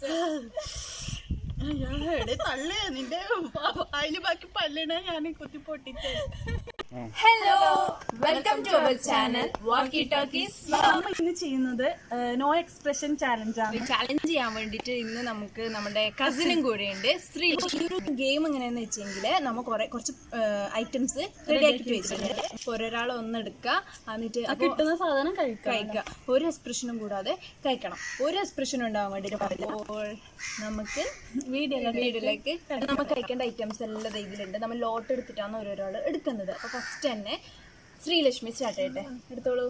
എടേ തള്ളേ നിന്റെ അതിന് ബാക്കി പല്ലണ ഞാൻ കുത്തി പൊട്ടിച്ചേ hello welcome to our channel walkie talkies നമ്മൾ ഇന്ന് ചെയ്യുന്നത് നോ എക്സ്പ്രഷൻ ചാലഞ്ച് ആണ് ചാലഞ്ച് ചെയ്യാൻ വേണ്ടിട്ട് ഇന്ന് നമുക്ക് നമ്മുടെ കസിനും കൂടെ ഉണ്ട് സ്ത്രീ ഈ ഒരു ഗെയിം എങ്ങനെയാന്ന് വെച്ചെങ്കിൽ നമ്മൾ കുറെ കുറച്ച് ഐറ്റംസ് റെഡി ആക്കിട്ട് വെച്ചിട്ടുണ്ട് അപ്പൊ ഒരാൾ ഒന്നെടുക്കുക എന്നിട്ട് അപ്പൊ കിട്ടുന്ന സാധനം കഴിക്കാം കഴിക്കുക ഒരു എക്സ്പ്രഷനും കൂടാതെ കഴിക്കണം ഒരു എക്സ്പ്രഷനും ഉണ്ടാവാൻ വേണ്ടിട്ട് പറയില്ല അപ്പോൾ നമുക്ക് വീഡിയോ വീട്ടിലേക്ക് നമുക്ക് കഴിക്കേണ്ട ഐറ്റംസ് എല്ലാം ദേ ഇതിലുണ്ട് നമ്മൾ ലോട്ട് എടുത്തിട്ടാണ് ഓരോരാൾ എടുക്കുന്നത് അപ്പൊ ഫസ്റ്റ് തന്നെ ശ്രീലക്ഷ്മി സ്റ്റാർട്ട് ചെയ്യട്ടെ എടുത്തോളൂ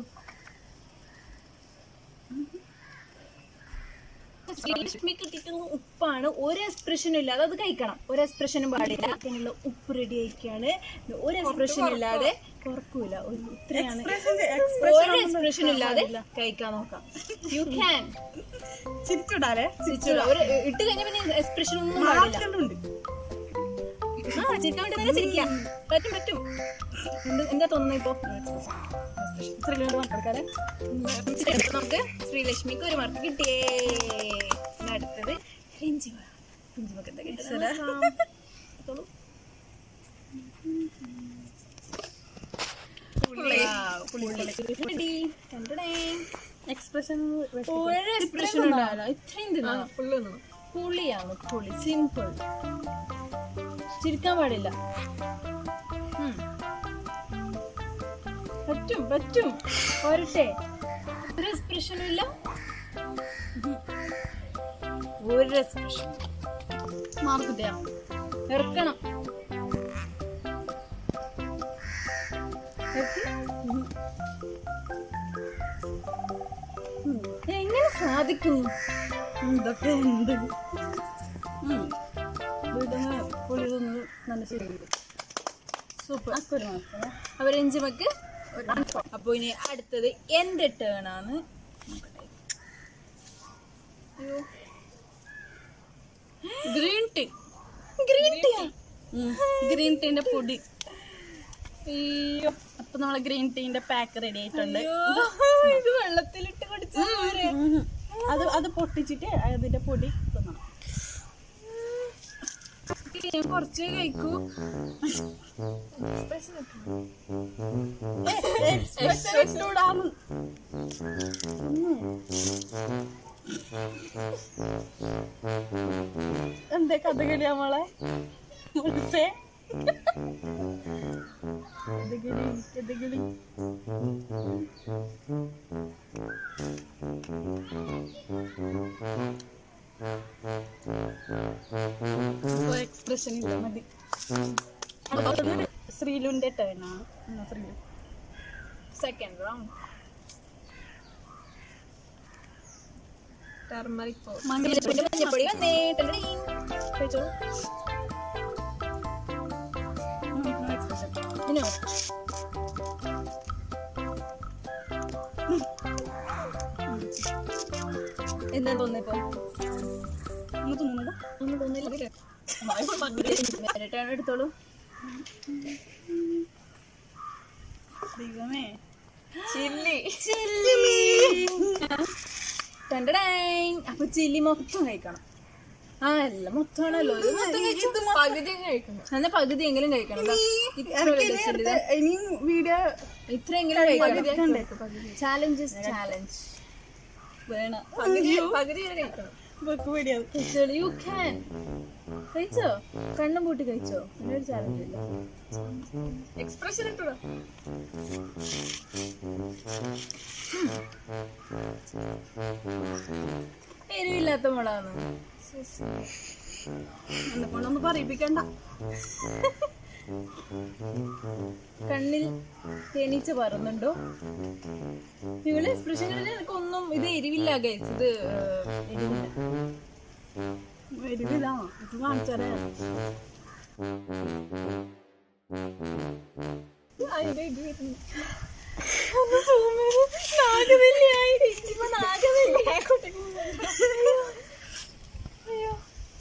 ശ്രീലക്ഷ്മി കിട്ടിയിട്ടുള്ള ഉപ്പാണ് ഒരു എക്സ്പ്രഷനും ഇല്ലാതെ അത് കഴിക്കണം ഒരു എക്സ്പ്രഷനും പാടില്ല അതിനുള്ള ഉപ്പ് റെഡി ആയിക്കാണ് ഒരു എക്സ്പ്രഷനും ഇല്ലാതെ കുറക്കൂല ഒരു ഇത്രയാണ് ഒരു എക്സ്പ്രഷനും ഇല്ലാതെ കഴിക്കാൻ നോക്കാം യു ക്യാൻ ചിരിച്ചുടാലേ ഒരു ഇട്ട് കഴിഞ്ഞ പിന്നെ എക്സ്പ്രഷൻ ഒന്നും പാടില്ല ഉണ്ട് ആ ചിരിക്കാൻ വേണ്ടി തന്നെ ചിരിക്കാം പറ്റും പറ്റും എന്ത് എന്താ തോന്നുന്നു ഇപ്പൊ ശ്രീലങ്കോട് മക്കളെ അടുത്ത് നമുക്ക് ശ്രീലക്ഷ്മിക്ക് ഒരു മാർക്ക് കിട്ടിയേ ഇനി അടുത്തത് രഞ്ജിമ രഞ്ജിമക്ക് എന്താ കിട്ടുന്നത് എടുത്തോളൂ. Wow, പുളി. Ready. കണ്ടടേ. എക്സ്പ്രഷൻ ഒരു എക്സ്പ്രഷൻ ഉണ്ടാവില്ല ഇത്രയും തിന്നാ പുളിയാണ് പുളി സിമ്പിൾ ചിരിക്കാൻ പാടില്ല ഉം. പറ്റും പറ്റും പോരട്ടെ ഒരു എക്സ്പ്രഷനും ഇല്ല ഒരു എക്സ്പ്രഷൻ മാർക്കിട്ടയാ ഇറക്കണം ഇറക്കി? ഉം. എങ്ങനെ സാധിക്കുന്നു ഇതൊക്കെ എന്ത് വീടിന് പുളി തിന്ന് നല്ല ശരി സൂപ്പർ അക്കൊരു മാസം അപ്പൊ രഞ്ജിമക്ക് അപ്പൊ ഇനി അടുത്തത് എന്റെ ടേൺ ആണ് green tea green tea green ടീന്റെ പൊടി അയ്യോ അപ്പൊ നമ്മളെ ഗ്രീൻ ടീന്റെ പാക്ക് റെഡി ആയിട്ടുണ്ട് ഇത് വെള്ളത്തിലിട്ട് കുടിച്ചാൽ പോരെ ഉം. അത് അത് പൊട്ടിച്ചിട്ട് അതിന്റെ പൊടി തിന്നണം ഞാൻ കുറച്ച് കഴിക്കൂ ചൂടാന്ന് എന്തേ കഥകളി നമ്മളെ മുഴുസേ കഥകളി കഥകളി എക്സ്പ്രഷൻ ഇല്ല മതി അടുത്തത് ശ്രീലുന്റെ ടേൺ ആണ് എന്നാ Srilu second round turmeric powder മഞ്ഞപ്പൊടി മഞ്ഞപ്പൊടി വന്നേ ടടടീ. കഴിച്ചോളൂ എക്സ്പ്രഷൻ ഇനോ എന്താ തോന്നിപ്പോ ഒന്ന് തിന്നുന്നതാ ഒന്നും തോന്നില്ല ടേൺ എടുത്തോളൂ ദൈവമേ ചില്ലി ചില്ലി അപ്പൊ ചില്ലി മൊത്തം കഴിക്കണം ആ എല്ലാം മൊത്തമാണല്ലോ ഇത് മൊത്തം കഴിച്ചു പകുതി കഴിക്കണം എന്നാ പകുതി എങ്കിലും കഴിക്കണം ദാ, ഇത്ര വലിയ ചില്ലി ദാ. ഇനി വീഡിയോ ഇത്രയെങ്കിലും കഴിക്കണം ചാലഞ്ച് ചാലഞ്ച് വേണം പകുതി വരെ കഴിക്കണം വെക്ക് പേടിയാവും കഴിച്ചോളൂ യു ക്യാൻ കഴിച്ചോ കണ്ണും പൂട്ടി കഴിച്ചോ എന്നൊരു ചാലഞ്ച് ഇല്ല എക്സ്പ്രഷൻ ഇട്ടോ എരിവില്ലാത്ത മുളകാണ് എന്നെ കൊണ്ടൊന്ന് പറയിപ്പിക്കണ്ട കണ്ണിൽ തേനീച്ച പറന്നുണ്ടോ ഇവിടെ എക്സ്പ്രഷനിൽ എനിക്കൊന്നും ഇത് എരിവില്ല ഗൈസ് ഇത് ഏഹ്, എരിവില്ല എരിവില്ല ഇത് കാണിച്ചാലേ അതിന്റെ ഇത് വരുന്നു. ഒന്ന് zoom ചെയ്ത് നാഗവല്ലിയായി. ഇപ്പൊ നാഗവല്ലിയായി. അയ്യോ.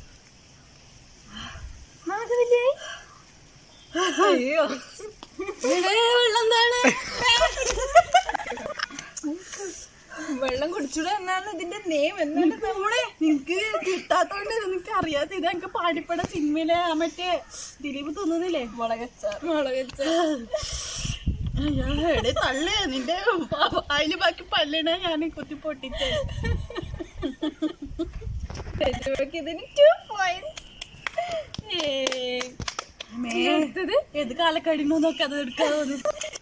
നാഗവല്ലിയായി? അയ്യോ ഇവിടെ വെള്ളം എന്താണ് വെള്ളം വെള്ളം കുടിച്ചൂടെ എന്നാണ് ഇതിന്റെ നെയിം എന്നാണ് നമ്മളെ നിനക്ക് കിട്ടാത്തോണ്ട് നിനക്ക് അറിയാത്ത ഇത് എനിക്ക് പാടിപ്പട സിനിമയിലെ ആ മറ്റേ ദിലീപ് തോന്നുന്നില്ലേ മുളകച്ച മുളകച്ച അയ്യോ എടേ തള്ളേ നിന്റെ അതില് ബാക്കി പല്ലിട ഞാൻ കുത്തി പൊട്ടിച്ചേ ഇതിന് ടു പോയിന്റ് അടുത്തത് ഏത് കാലക്കടിനോ നോക്കി അത് എടുക്കാതെ വന്നു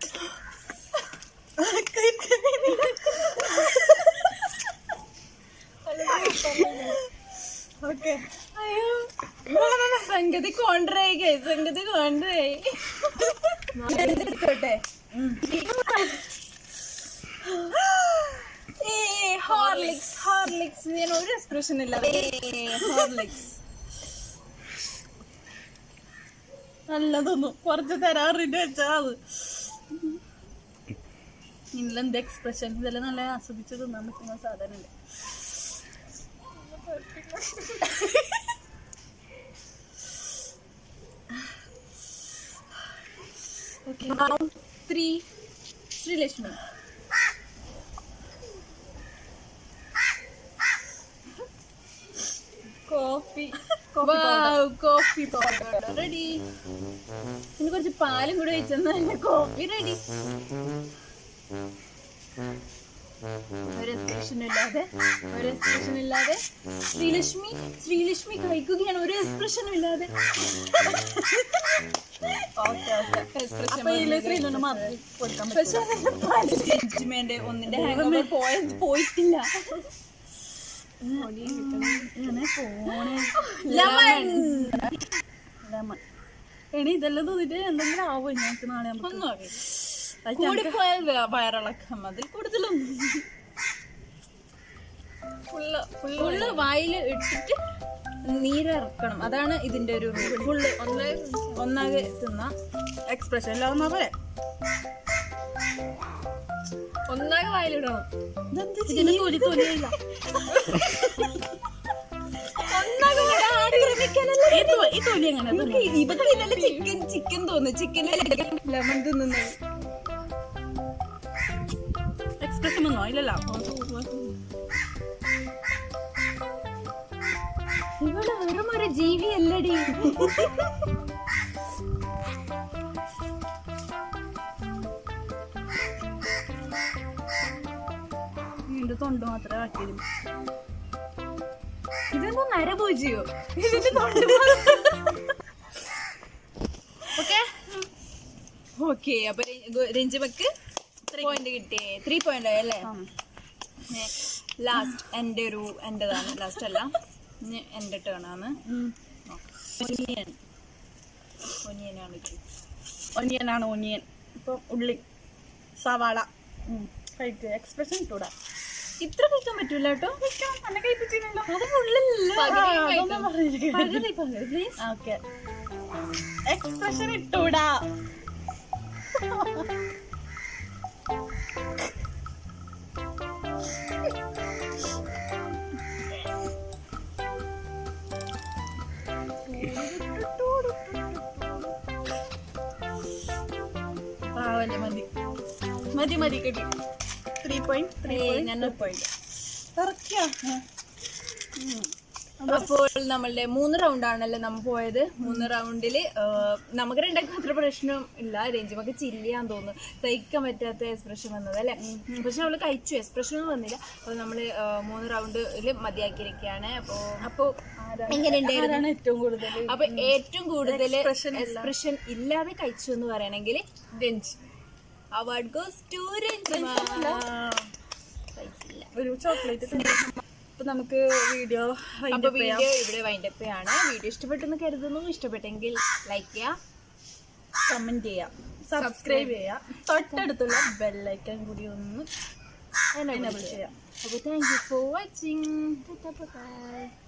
ഓക്കെ അയ്യോ സംഗതി കോൺട്രായി സംഗതി കോൺട്രായി എടുത്തോട്ടെ ഹോർലിക്സ് ഹോർലിക്സ് ഞാൻ ഒരു എക്സ്പ്രഷൻ ഇല്ല ഹോർലിക്സ് നല്ലതൊന്നും കുറച്ച് തരാറിന്റെ വെച്ചാ അത് ഇന്നെന്ത് എക്സ്പ്രഷൻ ഇതെല്ലാം നല്ല ആസ്വദിച്ച് തിന്നാൻ പറ്റുന്ന സാധനമല്ലേ okay three Sreelakshmi coffee coffee powder ready ഇനി കുറച്ച് പാലും കൂടി വെച്ചെന്നാ കോഫി റെഡി ഒരു എക്സ്പ്രഷൻ ഇല്ലാതെ ഒരു എക്സ്പ്രഷൻ ഇല്ലാതെ ശ്രീലക്ഷ്മി ശ്രീലക്ഷ്മി കഴിക്കുകയാണ് ഒരു എക്സ്പ്രഷനും ഇല്ലാതെ ഓക്കെ ഓക്കെ അപ്പൊ ഇതില് ശ്രീലുണ്ട് മാത്രം കൊടുക്കാൻ പറ്റും ജഡ്ജ്മെന്റ് ഒന്നിന്റെ ഹാങ് ഓവർ പോയത് പോയിട്ടില്ല ഇങ്ങനെ പോണേ ലെമൺ ലെമൺ എണി ഇതെല്ലാം തോന്നിട്ട് എന്തെങ്കിലും ആവോ ഞങ്ങൾക്ക് നാളെ നമുക്ക് ഒന്നും അറിയില്ല അത് ഞങ്ങൾക്ക് കൂടിപ്പോയാൽ വ- വയറിളക്കം അതിൽ കൂടുതലൊന്നും ഫുള്ള് ഫുള്ള് വായിൽ ഇട്ടിട്ട് നീരിറക്കണം അതാണ് ഇതിന്റെ ഒരു ഫുള്ള് ഒന്നാകെ തിന്നാ എക്സ്പ്രഷൻ ഇല്ലാവുന്ന പോലെ ഒന്നാകെ വായിലിടണം ഇതിന് തൊലി തൊലിയില്ല ഒന്നാകെ ആക്രമിക്കാനല്ല ഈ തൊ- ഈ തൊലി എങ്ങനെ ഇവർക്ക് ഇവർക്ക് ഇന്നലെ ചിക്കൻ ചിക്കൻ തോന്നുന്നു ചിക്കൻ ലെമൺ തിന്നുന്നത് എക്സ്പ്രഷൻ ഒന്നോ ഇല്ലല്ലോ ഇവിടെ വെറും ഒരു ജീവി അല്ലടി നിന്റെ തൊണ്ട് മാത്രമേ ആക്കിയിരുന്നു ഇതെന്തോ നരഭോജിയോ ഇതിന്റെ തൊണ്ട് ഓക്കെ ഓക്കെ അപ്പൊ രഞ്ജിമക്ക് പോയിന്റ് കിട്ടിയേ ത്രീ പോയിന്റ് ആയല്ലേ ലാസ്റ്റ് എൻ്റെ ഒരു എൻ്റെതാണ് ലാസ്റ്റ് അല്ല ഇനി എൻ്റെ ടേൺ ആണ് ഒനിയൻ ഒനിയനാണ് ഇത്. ഒനിയനാണ് ഒനിയൻ ഇപ്പൊ ഉള്ളി സവാള കഴിക്കുക എക്സ്പ്രഷൻ ഇട്ടൂടാ ഇത്ര കഴിക്കാൻ പറ്റൂല കേട്ടോ തന്നെ കഴിപ്പിച്ചില്ലല്ലോ അത് ഫുള്ളല്ല അതൊന്നും പറഞ്ഞിരിക്കും പകുതി പകുതി പ്ലീസ് ഓക്കെ എക്സ്പ്രഷൻ ഇട്ടൂടാ പാവല്ലേ മതി മതി മതി കിട്ടി ത്രീ പോയിന്റ് ത്രീ ഞാൻ പോയിന്റ് ഇറക്കിയ അപ്പോൾ നമ്മളുടെ മൂന്ന് റൗണ്ട് ആണല്ലോ നമ്മൾ പോയത് മൂന്ന് റൗണ്ടില് നമുക്ക് രണ്ടാൾക്കും അത്ര പ്രശ്നം ഇല്ല രഞ്ജിമൊക്കെ ചില്ലിയാന്ന് തോന്നുന്നു സഹിക്കാൻ പറ്റാത്ത എക്സ്പ്രഷൻ വന്നത് അല്ലെ പക്ഷെ അവള് കഴിച്ചു എക്സ്പ്രഷൻ ഒന്നും വന്നില്ല അപ്പോൾ നമ്മള് ആ, മൂന്ന് റൗണ്ടില് മതിയാക്കിയിരിക്കുകയാണ് അപ്പോ അപ്പോ എങ്ങനെയുണ്ടായിരുന്നു ആരാണ് ഏറ്റവും കൂടുതൽ അപ്പൊ ഏറ്റവും കൂടുതൽ Expression ഇല്ല. എക്സ്പ്രഷൻ ഇല്ലാതെ കഴിച്ചു എന്ന് പറയണമെങ്കിൽ രഞ്ജ് അവാർഡ് ഗോസ് ടു രഞ്ജിമ കഴിച്ചില്ല ഒരു ചോക്ലേറ്റ് അപ്പൊ നമുക്ക് വീഡിയോ അപ്പൊ വീഡിയോ ഇവിടെ വൈൻഡപ്പ് ആണ് വീഡിയോ ഇഷ്ടപ്പെട്ടെന്ന് കരുതുന്നു ഇഷ്ടപ്പെട്ടെങ്കിൽ ലൈക്ക് ചെയ്യാം കമന്റ് ചെയ്യാം സബ്സ്ക്രൈബ് ചെയ്യാം തൊട്ടടുത്തുള്ള ബെല്ലൈക്കൻ കൂടി ഒന്ന് എനേബിൾ ചെയ്യാം അപ്പോൾ thank you for watching by